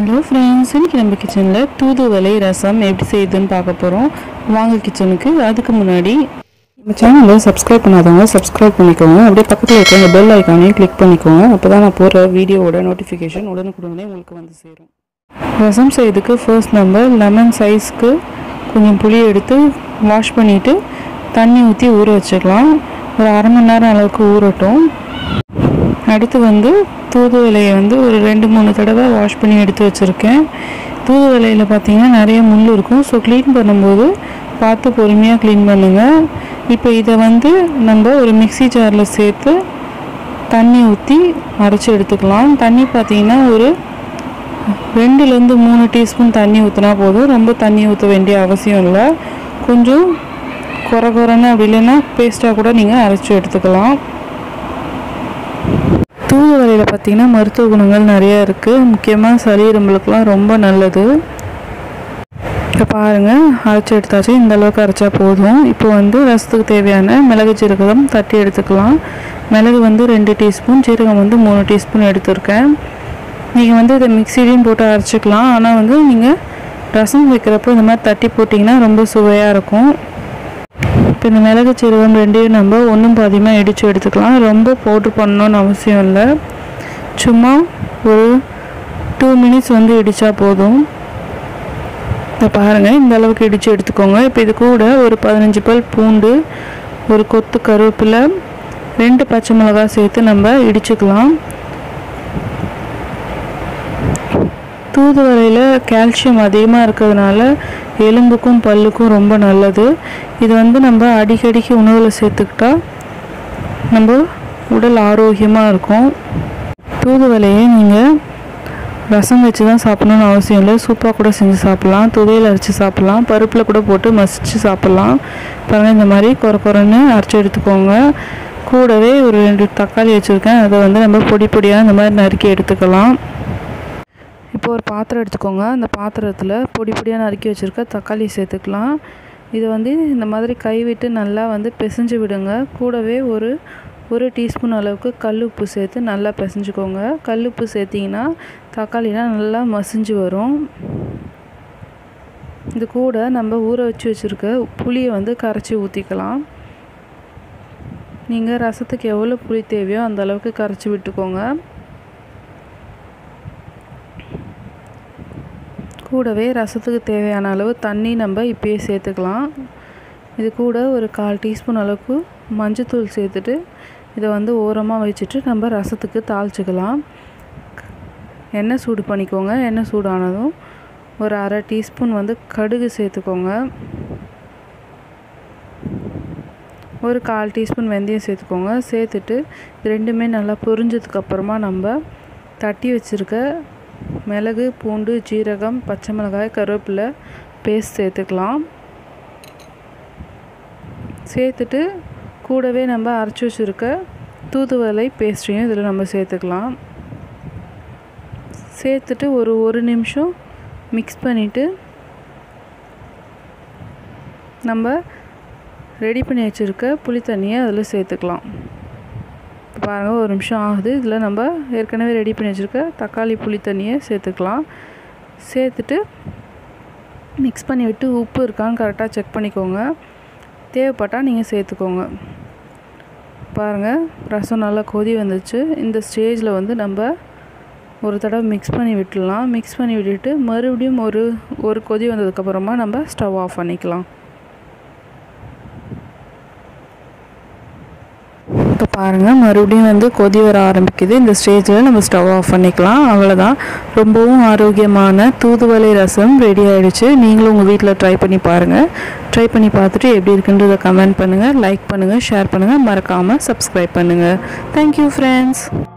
hello friends இன்னைக்கு நம்ம கிச்சனில் தூதுவளை ரசம் எப்படி செய்யுதுன்னு பார்க்க போகிறோம் வாங்க கிச்சனுக்கு அதுக்கு முன்னாடி நம்ம சேனலை சப்ஸ்கிரைப் பண்ணாதவங்க சப்ஸ்கிரைப் பண்ணிக்கோங்க அப்படியே பக்கத்தில் இருக்க அந்த பெல் ஐக்கானையும் கிளிக் பண்ணிக்கோங்க அப்போ தான் நான் போகிற வீடியோவோட நோட்டிஃபிகேஷன் உடனுக்குடனே உங்களுக்கு வந்து சேரும் ரசம் செய்யறதுக்கு ஃபர்ஸ்ட் நம்ம லெமன் சைஸ்க்கு கொஞ்சம் புளி எடுத்து வாஷ் பண்ணிவிட்டு தண்ணி ஊற்றி ஊற வச்சுக்கலாம் ஒரு அரை மணி நேரம் அளவுக்கு ஊறட்டும் அடுத்து வந்து தூதுவளையை வந்து ஒரு ரெண்டு மூணு தடவை வாஷ் பண்ணி எடுத்து வச்சுருக்கேன் தூதுவளையில் பார்த்தீங்கன்னா நிறைய முள் இருக்கும் ஸோ க்ளீன் பண்ணும்போது பார்த்து பொறுமையாக க்ளீன் பண்ணுங்கள் இப்போ இதை வந்து நம்ம ஒரு மிக்ஸி ஜாரில் சேர்த்து தண்ணி ஊற்றி அரைச்சி எடுத்துக்கலாம் தண்ணி பார்த்தீங்கன்னா ஒரு ரெண்டுலேருந்து மூணு டீஸ்பூன் தண்ணி ஊற்றினா போதும் ரொம்ப தண்ணி ஊற்ற வேண்டிய அவசியம் இல்லை கொஞ்சம் குறை குறைன்னு அப்படி இல்லைன்னா பேஸ்ட்டாக கூட நீங்கள் அரைச்சி எடுத்துக்கலாம் தூதுவளையில் பார்த்தீங்கன்னா மருத்துவ குணங்கள் நிறையா இருக்குது முக்கியமாக சளி இரும்பலுக்குலாம் ரொம்ப நல்லது இப்போ பாருங்கள் அரைச்சி எடுத்தாச்சு இந்த அளவுக்கு அரைச்சா போதும் இப்போ வந்து ரசத்துக்கு தேவையான மிளகு ஜீரகம் தட்டி எடுத்துக்கலாம் மிளகு வந்து ரெண்டு டீஸ்பூன் ஜீரகம் வந்து மூணு டீஸ்பூன் எடுத்திருக்கேன் நீங்கள் வந்து இதை மிக்சிலையும் போட்டு அரைச்சிக்கலாம் ஆனால் வந்து நீங்கள் ரசம் வைக்கிறப்போ இந்த மாதிரி தட்டி போட்டிங்கன்னா ரொம்ப சுவையாக இருக்கும் இப்போ இந்த மிளகு சீரகம் ரெண்டையும் நம்ம ஒன்றும் பாதியமாக இடித்து எடுத்துக்கலாம் ரொம்ப பவுட்ரு பண்ணணும்னு அவசியம் இல்லை சும்மா ஒரு டூ மினிட்ஸ் வந்து இடித்தா போதும் இப்போ பாருங்கள் இந்த அளவுக்கு இடித்து எடுத்துக்கோங்க இப்போ இது கூட ஒரு பதினஞ்சு பல் பூண்டு ஒரு கொத்து கருவேப்பிலை ரெண்டு பச்சை மிளகாய் சேர்த்து நம்ம இடிச்சுக்கலாம் தூதுவளையில் கால்சியம் அதிகமாக இருக்கிறதுனால எலும்புக்கும் பல்லுக்கும் ரொம்ப நல்லது இது வந்து நம்ம அடிக்கடிக்கு உணவில் சேர்த்துக்கிட்டா நம்ம உடல் ஆரோக்கியமாக இருக்கும் தூதுவளையை நீங்கள் ரசம் வச்சு தான் சாப்பிடணும்னு அவசியம் இல்லை சூப்பாக கூட செஞ்சு சாப்பிட்லாம் துவையில் அரைச்சி சாப்பிட்லாம் பருப்பில் கூட போட்டு மசிச்சு சாப்பிட்லாம் பாருங்கள் இந்த மாதிரி குறை குறைன்னு அரைச்சி எடுத்துக்கோங்க கூடவே ஒரு ரெண்டு தக்காளி வச்சுருக்கேன் அதை வந்து நம்ம பொடி பொடியாக இந்த மாதிரி நறுக்கி எடுத்துக்கலாம் இப்போ ஒரு பாத்திரம் எடுத்துக்கோங்க அந்த பாத்திரத்தில் பொடி பொடியாக நறுக்கி வச்சுருக்க தக்காளி சேர்த்துக்கலாம் இதை வந்து இந்த மாதிரி கைவிட்டு நல்லா வந்து பிசைஞ்சு விடுங்க கூடவே ஒரு ஒரு டீஸ்பூன் அளவுக்கு கல் உப்பு சேர்த்து நல்லா பிசைஞ்சுக்கோங்க கல் உப்பு சேர்த்திங்கன்னா தக்காளிலாம் நல்லா மசிஞ்சு வரும் இது கூட நம்ம ஊற வச்சு வச்சுருக்க புளியை வந்து கரைச்சி ஊற்றிக்கலாம் நீங்கள் ரசத்துக்கு எவ்வளோ புளி தேவையோ அந்த அளவுக்கு கரைச்சி விட்டுக்கோங்க கூடவே ரசத்துக்கு தேவையான அளவு தண்ணி நம்ம இப்பயே சேர்த்துக்கலாம் இது கூட ஒரு கால் டீஸ்பூன் அளவுக்கு மஞ்சத்தூள் சேர்த்துட்டு இதை வந்து ஓரமாக வச்சுட்டு நம்ம ரசத்துக்கு தாளிச்சிக்கலாம் எண்ணெய் சூடு பண்ணிக்கோங்க எண்ணெய் சூடானதும் ஒரு அரை டீஸ்பூன் வந்து கடுகு சேர்த்துக்கோங்க ஒரு கால் டீஸ்பூன் வெந்தயம் சேர்த்துக்கோங்க சேர்த்துட்டு இது ரெண்டுமே நல்லா பொரிஞ்சதுக்கப்புறமா நம்ம தட்டி வச்சுருக்க மிளகு பூண்டு ஜீரகம் பச்சை மிளகாய் கருவேப்பிலை பேஸ்ட் சேர்த்துக்கலாம் சேர்த்துட்டு கூடவே நம்ம அரைச்சி வச்சுருக்க தூதுவளை பேஸ்ட்டையும் இதில் நம்ம சேர்த்துக்கலாம் சேர்த்துட்டு ஒரு ஒரு நிமிஷம் மிக்ஸ் பண்ணிவிட்டு நம்ம ரெடி பண்ணி வச்சுருக்க புளி தண்ணியை அதில் சேர்த்துக்கலாம் பாருங்கள் ஒரு நிமிஷம் ஆகுது இதில் நம்ம ஏற்கனவே ரெடி பண்ணி வச்சுருக்க தக்காளி புளி தண்ணியை சேர்த்துக்கலாம் சேர்த்துட்டு மிக்ஸ் பண்ணி விட்டு உப்பு இருக்கான்னு கரெக்டாக செக் பண்ணிக்கோங்க தேவைப்பட்டால் நீங்கள் சேர்த்துக்கோங்க பாருங்கள் ரசம் நல்லா கொதி வந்துச்சு இந்த ஸ்டேஜில் வந்து நம்ம ஒரு தடவை மிக்ஸ் பண்ணி விட்டுடலாம் மிக்ஸ் பண்ணி விட்டுட்டு மறுபடியும் ஒரு ஒரு கொதி வந்ததுக்கப்புறமா நம்ம ஸ்டவ் ஆஃப் பண்ணிக்கலாம் இப்போ பாருங்கள் மறுபடியும் வந்து கொதி வர ஆரம்பிக்குது இந்த ஸ்டேஜில் நம்ம ஸ்டவ் ஆஃப் பண்ணிக்கலாம் அவ்வளோதான் ரொம்பவும் ஆரோக்கியமான தூதுவளை ரசம் ரெடி ஆகிடுச்சு நீங்களும் உங்கள் வீட்டில் ட்ரை பண்ணி பாருங்கள் ட்ரை பண்ணி பார்த்துட்டு எப்படி இருக்குன்றதை கமெண்ட் பண்ணுங்கள் லைக் பண்ணுங்கள் ஷேர் பண்ணுங்கள் மறக்காமல் சப்ஸ்கிரைப் பண்ணுங்கள் தேங்க்யூ ஃப்ரெண்ட்ஸ்